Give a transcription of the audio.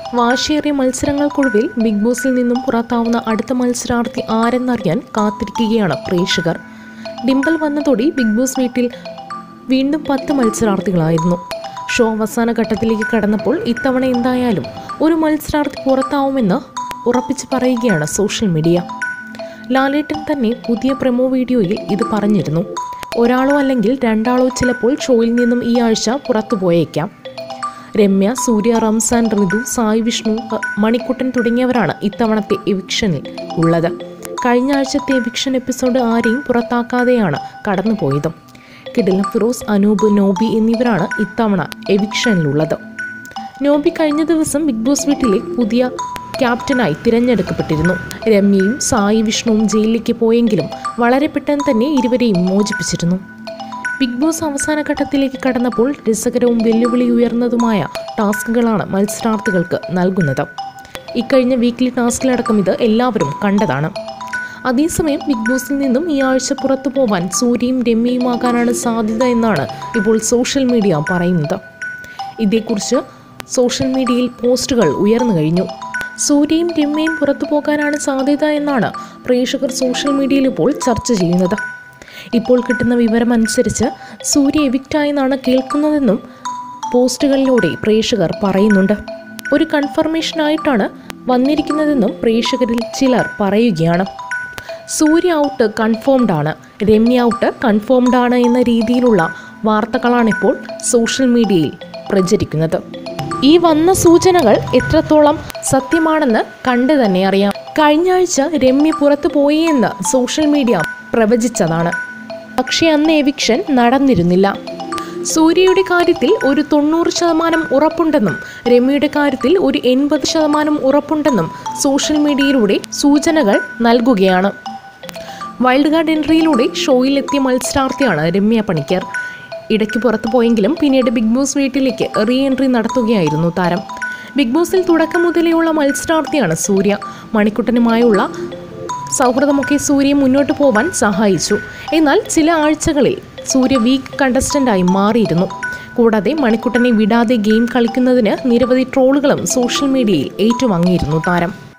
വാശിയേറിയ മത്സരങ്ങൾക്കൊടുവിൽ ബിഗ് ബോസിൽ നിന്നും പുറത്താവുന്ന അടുത്ത മത്സരാർത്ഥി ആരെന്നറിയാൻ കാത്തിരിക്കുകയാണ് പ്രേക്ഷകർ ഡിംപിൾ വന്നതോടെ ബിഗ് ബോസ് വീട്ടിൽ വീണ്ടും പത്ത് മത്സരാർത്ഥികളായിരുന്നു ഷോ അവസാന ഘട്ടത്തിലേക്ക് കടന്നപ്പോൾ ഇത്തവണ എന്തായാലും ഒരു മത്സരാർത്ഥി പുറത്താവുമെന്ന് ഉറപ്പിച്ച് പറയുകയാണ് സോഷ്യൽ മീഡിയ ലാലേട്ടൻ തന്നെ പുതിയ പ്രമോ വീഡിയോയിൽ ഇത് പറഞ്ഞിരുന്നു ഒരാളോ അല്ലെങ്കിൽ രണ്ടാളോ ചിലപ്പോൾ ഷോയിൽ നിന്നും ഈ ആഴ്ച പുറത്തു പോയേക്കാം രമ്യ സൂര്യ റംസാൻ ഋതു സായി വിഷ്ണു അ- മണിക്കുട്ടൻ തുടങ്ങിയവരാണ് ഇത്തവണത്തെ എവിക്ഷനിൽ ഉള്ളത് കഴിഞ്ഞ ആഴ്ചത്തെ എവിക്ഷൻ എപ്പിസോഡ് ആരെയും പുറത്താക്കാതെയാണ് കടന്നുപോയതും കിടിലം ഫിറോസ് അനൂപ് നോബി എന്നിവരാണ് ഇത്തവണ എവിക്ഷനിലുള്ളത് നോബി കഴിഞ്ഞ ദിവസം ബിഗ് ബോസ് വീട്ടിലെ പുതിയ ക്യാപ്റ്റനായി തിരഞ്ഞെടുക്കപ്പെട്ടിരുന്നു രമ്യയും സായി വിഷ്ണുവും ജയിലിലേക്ക് പോയെങ്കിലും വളരെ പെട്ടെന്ന് തന്നെ ഇരുവരെയും മോചിപ്പിച്ചിരുന്നു ബിഗ് ബോസ് അവസാന ഘട്ടത്തിലേക്ക് കടന്നപ്പോൾ രസകരവും വെല്ലുവിളി ഉയർന്നതുമായ ടാസ്കുകളാണ് മത്സരാർത്ഥികൾക്ക് നൽകുന്നത് ഇക്കഴിഞ്ഞ വീക്ക്ലി ടാസ്കിലടക്കം ഇത് എല്ലാവരും കണ്ടതാണ് അതേസമയം ബിഗ് ബോസിൽ നിന്നും ഈ ആഴ്ച പുറത്തു പോവാൻ സൂര്യയും രമ്യയുമാകാനാണ് സാധ്യത എന്നാണ് ഇപ്പോൾ സോഷ്യൽ മീഡിയ പറയുന്നത് ഇതേക്കുറിച്ച് സോഷ്യൽ മീഡിയയിൽ പോസ്റ്റുകൾ ഉയർന്നു കഴിഞ്ഞു സൂര്യയും രമ്യയും പുറത്തു പോകാനാണ് സാധ്യത എന്നാണ് പ്രേക്ഷകർ സോഷ്യൽ മീഡിയയിൽ ഇപ്പോൾ ചർച്ച ചെയ്യുന്നത് ഇപ്പോൾ കിട്ടുന്ന വിവരമനുസരിച്ച് സൂര്യ എവിക്റ്റായെന്നാണ് കേൾക്കുന്നതെന്നും പോസ്റ്റുകളിലൂടെ പ്രേക്ഷകർ പറയുന്നുണ്ട് ഒരു കൺഫർമേഷനായിട്ടാണ് വന്നിരിക്കുന്നതെന്നും പ്രേക്ഷകരിൽ ചിലർ പറയുകയാണ് സൂര്യ ഔട്ട് കൺഫേംഡ് ആണ് രമ്യ ഔട്ട് കൺഫേംഡ് ആണ് എന്ന രീതിയിലുള്ള വാർത്തകളാണിപ്പോൾ സോഷ്യൽ മീഡിയയിൽ പ്രചരിക്കുന്നത് ഈ വന്ന സൂചനകൾ എത്രത്തോളം സത്യമാണെന്ന് കണ്ടു തന്നെ അറിയാം കഴിഞ്ഞ ആഴ്ച രമ്യ പുറത്തു പോയി എന്ന് സോഷ്യൽ മീഡിയ പ്രവചിച്ചതാണ് പക്ഷേ അന്ന് എവിക്ഷൻ നടന്നിരുന്നില്ല സൂര്യയുടെ കാര്യത്തിൽ ഒരു തൊണ്ണൂറ് ശതമാനം ഉറപ്പുണ്ടെന്നും രമ്യയുടെ കാര്യത്തിൽ ഒരു എൺപത് ശതമാനം ഉറപ്പുണ്ടെന്നും സോഷ്യൽ മീഡിയയിലൂടെ സൂചനകൾ നൽകുകയാണ് വൈൽഡ് കാർഡ് എൻട്രിയിലൂടെ ഷോയിലെത്തിയ മത്സരാർത്ഥിയാണ് രമ്യ പണിക്കർ ഇടയ്ക്ക് പുറത്തു പോയെങ്കിലും പിന്നീട് ബിഗ് ബോസ് വീട്ടിലേക്ക് റീ എൻട്രി നടത്തുകയായിരുന്നു താരം ബിഗ് ബോസിൽ തുടക്കം മുതലേയുള്ള മത്സരാർത്ഥിയാണ് സൂര്യ മണിക്കുട്ടനുമായുള്ള സൗഹൃദമൊക്കെ സൂര്യയെ മുന്നോട്ട് പോവാൻ സഹായിച്ചു എന്നാൽ ചില ആഴ്ചകളിൽ സൂര്യ വീക്ക് കണ്ടസ്റ്റൻ്റായി മാറിയിരുന്നു കൂടാതെ മണിക്കുട്ടനെ വിടാതെ ഗെയിം കളിക്കുന്നതിന് നിരവധി ട്രോളുകളും സോഷ്യൽ മീഡിയയിൽ ഏറ്റുവാങ്ങിയിരുന്നു താരം